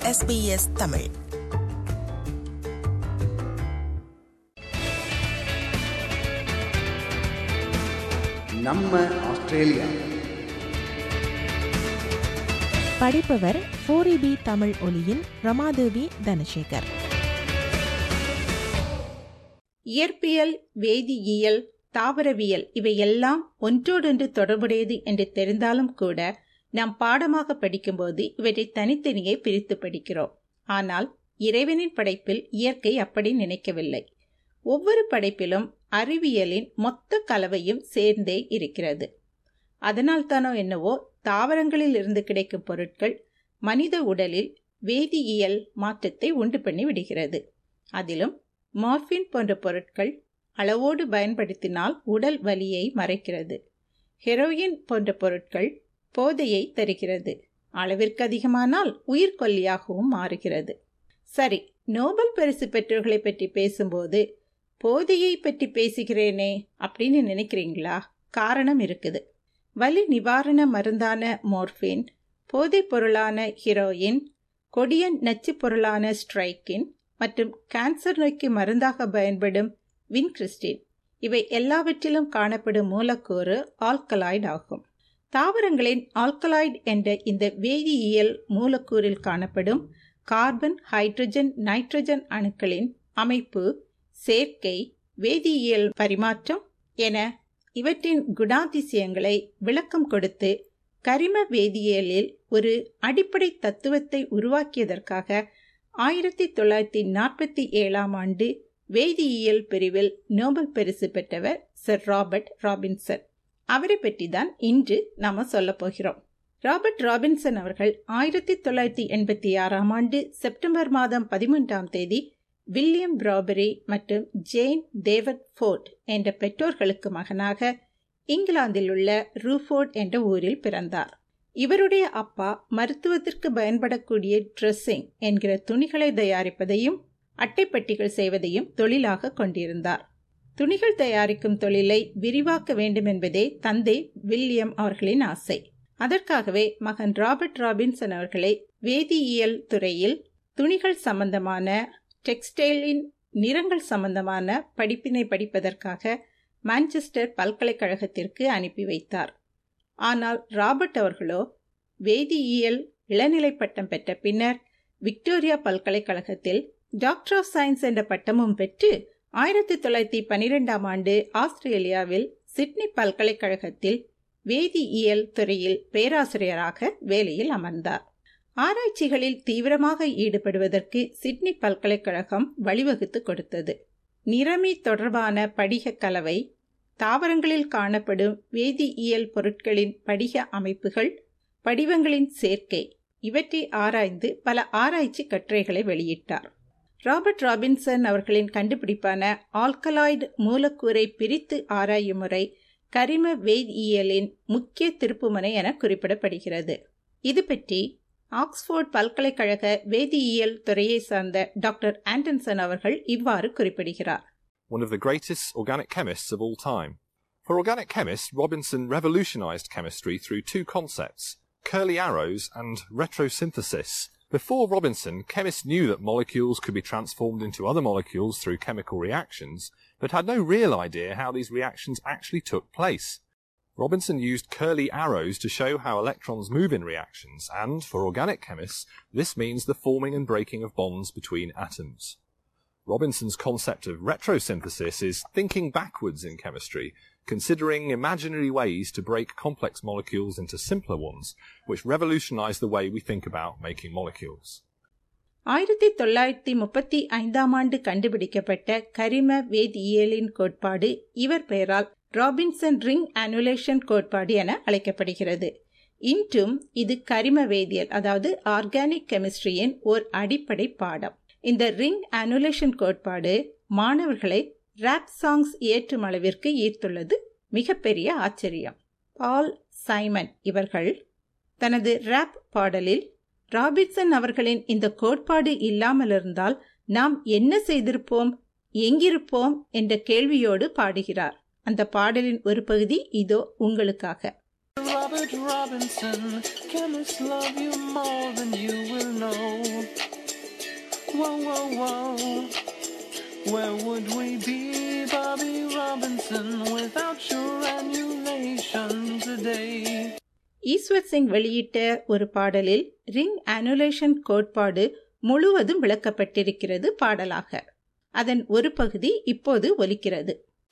SBS Tamil நம்ம Australia படிப்பவர் ஃபோரி பி தமிழ் ஒலியின் ரமாதேவி தனசேகர் இயற்பியல் வேதியியல் தாவரவியல் இவையெல்லாம் ஒன்றோடொன்று தொடர்புடையது என்று தெரிந்தாலும் கூட நாம் பாடமாக படிக்கும்போது இவற்றை தனித்தனியே பிரித்து படிக்கிறோம் ஆனால் இறைவனின் படைப்பில் இயற்கை அப்படி நினைக்கவில்லை ஒவ்வொரு படைப்பிலும் அறிவியலின் மொத்த கலவையும் சேர்ந்தே இருக்கிறது அதனால்தானோ என்னவோ தாவரங்களில் இருந்து கிடைக்கும் பொருட்கள் மனித உடலில் வேதியியல் மாற்றத்தை உண்டு பண்ணி விடுகிறது அதிலும் மார்பின் போன்ற பொருட்கள் அளவோடு பயன்படுத்தினால் உடல் வலியை மறைக்கிறது ஹெரோயின் போன்ற பொருட்கள் போதையை தருகிறது அளவிற்கு அதிகமானால் உயிர்கொல்லியாகவும் மாறுகிறது சரி நோபல் பரிசு பெற்றோர்களை பற்றி பேசும்போது போதையை பற்றி பேசுகிறேனே அப்படின்னு நினைக்கிறீங்களா காரணம் இருக்குது வலி நிவாரண மருந்தான மோர்பின் போதைப் பொருளான ஹீரோயின் கொடிய நச்சு பொருளான ஸ்ட்ரைக்கின் மற்றும் கேன்சர் நோய்க்கு மருந்தாக பயன்படும் வின்கிறிஸ்டின் இவை எல்லாவற்றிலும் காணப்படும் மூலக்கூறு ஆல்கலாய்டு ஆகும் தாவரங்களின் ஆல்கலாய்டு என்ற இந்த வேதியியல் மூலக்கூறில் காணப்படும் கார்பன் ஹைட்ரஜன் நைட்ரஜன் அணுக்களின் அமைப்பு சேர்க்கை வேதியியல் பரிமாற்றம் என இவற்றின் குணாதிசயங்களை விளக்கம் கொடுத்து கரிம வேதியியலில் ஒரு அடிப்படை தத்துவத்தை உருவாக்கியதற்காக ஆயிரத்தி தொள்ளாயிரத்தி நாற்பத்தி ஏழாம் ஆண்டு வேதியியல் பிரிவில் நோபல் பரிசு பெற்றவர் சர் ராபர்ட் ராபின்சன் அவரை பற்றி தான் இன்று நாம சொல்ல போகிறோம் ராபர்ட் ராபின்சன் அவர்கள் ஆயிரத்தி தொள்ளாயிரத்தி எண்பத்தி ஆறாம் ஆண்டு செப்டம்பர் மாதம் பதிமூன்றாம் தேதி வில்லியம் பிராபரி மற்றும் ஜேன் டேவிட் ஃபோர்ட் என்ற பெற்றோர்களுக்கு மகனாக இங்கிலாந்தில் உள்ள ரூஃபோர்ட் என்ற ஊரில் பிறந்தார் இவருடைய அப்பா மருத்துவத்திற்கு பயன்படக்கூடிய ட்ரெஸ்ஸிங் என்கிற துணிகளை தயாரிப்பதையும் அட்டைப்பட்டிகள் செய்வதையும் தொழிலாக கொண்டிருந்தார் துணிகள் தயாரிக்கும் தொழிலை விரிவாக்க வேண்டும் என்பதே தந்தை வில்லியம் அவர்களின் ஆசை அதற்காகவே மகன் ராபர்ட் ராபின்சன் அவர்களை வேதியியல் துறையில் துணிகள் சம்பந்தமான டெக்ஸ்டைலின் நிறங்கள் சம்பந்தமான படிப்பினை படிப்பதற்காக மான்செஸ்டர் பல்கலைக்கழகத்திற்கு அனுப்பி வைத்தார் ஆனால் ராபர்ட் அவர்களோ வேதியியல் இளநிலை பட்டம் பெற்ற பின்னர் விக்டோரியா பல்கலைக்கழகத்தில் டாக்டர் ஆஃப் சயின்ஸ் என்ற பட்டமும் பெற்று ஆயிரத்தி தொள்ளாயிரத்தி பனிரெண்டாம் ஆண்டு ஆஸ்திரேலியாவில் சிட்னி பல்கலைக்கழகத்தில் வேதியியல் துறையில் பேராசிரியராக வேலையில் அமர்ந்தார் ஆராய்ச்சிகளில் தீவிரமாக ஈடுபடுவதற்கு சிட்னி பல்கலைக்கழகம் வழிவகுத்து கொடுத்தது நிறமி தொடர்பான படிக கலவை தாவரங்களில் காணப்படும் வேதியியல் பொருட்களின் படிக அமைப்புகள் படிவங்களின் சேர்க்கை இவற்றை ஆராய்ந்து பல ஆராய்ச்சி கட்டுரைகளை வெளியிட்டார் ராபர்ட் ராபின்சன் அவர்களின் கண்டுபிடிப்பான ஆல்கலாய்டு மூலக்கூறை பிரித்து ஆராயும் முறை கரிம வேதியியலின் முக்கிய திருப்புமுனை என குறிப்பிடப்படுகிறது இது பற்றி ஆக்ஸ்போர்ட் பல்கலைக்கழக வேதியியல் துறையை சார்ந்த டாக்டர் ஆண்டன்சன் அவர்கள் இவ்வாறு குறிப்பிடுகிறார் one of the greatest organic chemists of all time. For organic chemists, Robinson revolutionized chemistry through two concepts curly arrows and retrosynthesis. Before Robinson, chemists knew that molecules could be transformed into other molecules through chemical reactions, but had no real idea how these reactions actually took place. Robinson used curly arrows to show how electrons move in reactions, and for organic chemists, this means the forming and breaking of bonds between atoms. Robinson's concept of retrosynthesis is thinking backwards in chemistry, considering imaginary ways to break complex molecules into simpler ones, which revolutionize the way we think about making molecules. ஆயிரத்தி தொள்ளாயிரத்தி முப்பத்தி ஐந்தாம் ஆண்டு கண்டுபிடிக்கப்பட்ட கரிம வேதியியலின் கோட்பாடு இவர் பெயரால் ராபின்சன் ரிங் அனுலேஷன் கோட்பாடு என அழைக்கப்படுகிறது இன்றும் இது கரிம வேதியியல் அதாவது ஆர்கானிக் கெமிஸ்ட்ரியின் ஓர் அடிப்படை பாடம் இந்த ரிங் அனுலேஷன் கோட்பாடு மாணவர்களை ராப் சாங்ஸ் இயற்றும் அளவிற்கு ஈர்த்துள்ளது மிகப்பெரிய ஆச்சரியம் பால் சைமன் இவர்கள் தனது ராப் பாடலில் ராபின்சன் அவர்களின் இந்த கோட்பாடு இல்லாமல் இருந்தால் நாம் என்ன செய்திருப்போம் எங்கிருப்போம் என்ற கேள்வியோடு பாடுகிறார் அந்த பாடலின் ஒரு பகுதி இதோ உங்களுக்காக Robert Robinson, chemists love you more than you will know. whoa, whoa. Where would we be, Bobby Robinson, without your annulation today? Ishwar Singh வெளியிட்ட ஒரு பாடலில் ரிங் அனுலேஷன் கோட்பாடு முழுவதும் விளக்கப்பட்டிருக்கிறது பாடலாக அதன் ஒரு பகுதி இப்போது ஒலிக்கிறது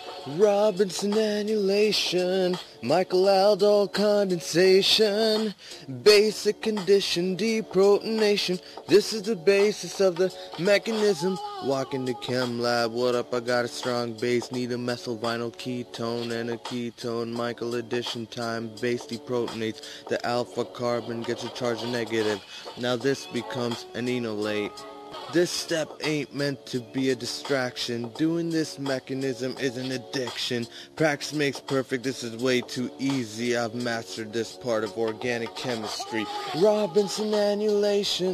Robinson annulation, Michael Aldol condensation, basic condition deprotonation. This is the basis of the mechanism. Walk into chem lab, what up? I got a strong base, need a methyl vinyl ketone and a ketone. Michael addition time, base deprotonates. The alpha carbon gets a charge negative. Now this becomes an enolate. This step ain't meant to be a distraction. Doing this mechanism is an addiction. Practice makes perfect. This is way too easy. I've mastered this part of organic chemistry. Robinson annulation.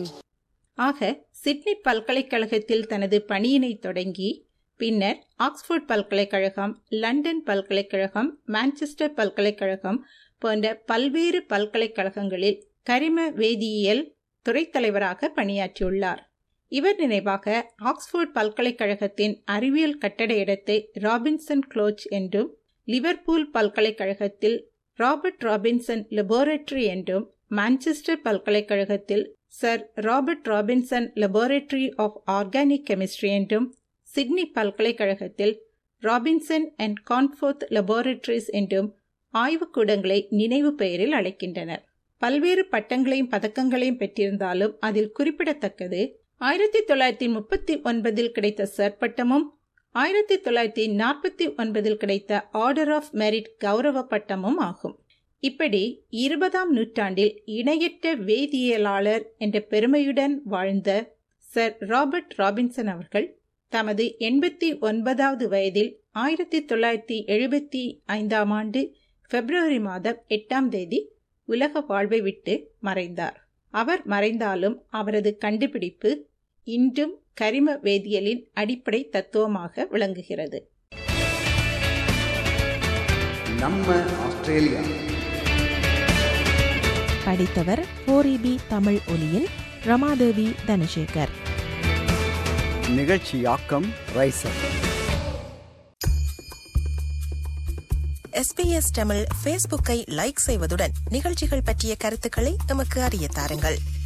ஆக Sydney பல்கலைக்கழகத்தில் தனது பணியினை தொடங்கி பின்னர் Oxford பல்கலைக்கழகம் London பல்கலைக்கழகம் Manchester பல்கலைக்கழகம் போன்ற பல்வேறு பல்கலைக்கழகங்களில் கரிம வேதியியல் துறைத் தலைவராக பணியாற்றியுள்ளார் இவர் நினைவாக ஆக்ஸ்போர்ட் பல்கலைக்கழகத்தின் அறிவியல் கட்டட இடத்தை ராபின்சன் க்ளோச் என்றும் லிவர்பூல் பல்கலைக்கழகத்தில் ராபர்ட் ராபின்சன் லெபோரட்டரி என்றும் மான்செஸ்டர் பல்கலைக்கழகத்தில் Sir Robert Robinson laboratory of organic chemistry என்றும் சிட்னி பல்கலைக்கழகத்தில் ராபின்சன் அண்ட் கான்ஃபோர்த் லெபோரட்டரிஸ் என்றும் ஆய்வுக்கூடங்களை நினைவு பெயரில் அழைக்கின்றனர் பல்வேறு பட்டங்களையும் பதக்கங்களையும் பெற்றிருந்தாலும் அதில் குறிப்பிடத்தக்கது ஆயிரத்தி தொள்ளாயிரத்தி முப்பத்தி ஒன்பதில் கிடைத்த சர் பட்டமும் ஆயிரத்தி தொள்ளாயிரத்தி நாற்பத்தி ஒன்பதில் கிடைத்த ஆர்டர் ஆஃப் மெரிட் கௌரவ பட்டமும் ஆகும் இப்படி இருபதாம் நூற்றாண்டில் இணையற்ற வேதியியலாளர் என்ற பெருமையுடன் வாழ்ந்த சர் ராபர்ட் ராபின்சன் அவர்கள் தமது எண்பத்தி ஒன்பதாவது வயதில் ஆயிரத்தி தொள்ளாயிரத்தி எழுபத்தி ஐந்தாம் ஆண்டு பிப்ரவரி மாதம் எட்டாம் தேதி உலக வாழ்வை விட்டு மறைந்தார் அவர் மறைந்தாலும் அவரது கண்டுபிடிப்பு இன்றும் கரிம வேதியியலின் அடிப்படை தத்துவமாக விளங்குகிறது நம்ம ஆஸ்திரேலியா படித்தவர் போரிபி தமிழ் ஒலியின் ரமாதேவி தனசேகர் நிகழ்ச்சியாக்கம் ரைசர் எஸ்பிஎஸ் தமிழ் ஃபேஸ்புக்கை லைக் செய்வதுடன் நிகழ்ச்சிகள் பற்றிய கருத்துக்களை எமக்கு அறிய தாருங்கள்